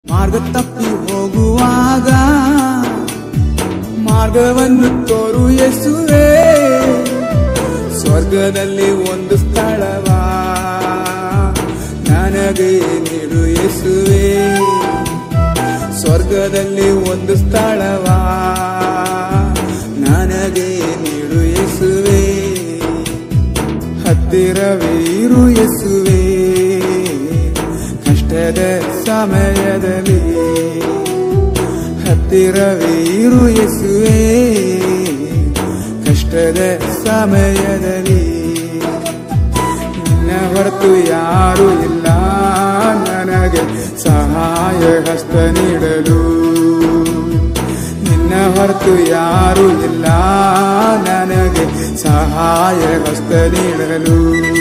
ಮಾರ್ಗ ತಪ್ಪಿ ಹೋಗುವಾಗ ಮಾರ್ಗವನ್ನು ತೋರು ಯೇಸುವೆ ಸ್ವರ್ಗದಲ್ಲಿ ಒಂದು ಸ್ಥಳವ ನನಗೆ ನೀಡು ಯೇಸುವೆ ಸ್ವರ್ಗದಲ್ಲಿ ಒಂದು ಸ್ಥಳವ ನನಗೆ ನೀಡು ಯೇಸುವೆ ಹತ್ತಿರವೇ ಇರು ಯೇಸುವೆ ಕಷ್ಟದ ಸಮಯದಲ್ಲಿ ಹತ್ತಿರವೇ ಇರು ಯೇಸುವೆ ಕಷ್ಟದ ಸಮಯದಲ್ಲಿ ನಿನ್ನ ಹೊರತು ಯಾರು ಇಲ್ಲ ನನಗೆ ಸಹಾಯ ಹಸ್ತ ನೀಡಲು ನಿನ್ನ ಹೊರತು ಯಾರು ಇಲ್ಲ ನನಗೆ ಸಹಾಯ ಹಸ್ತ ನೀಡಲು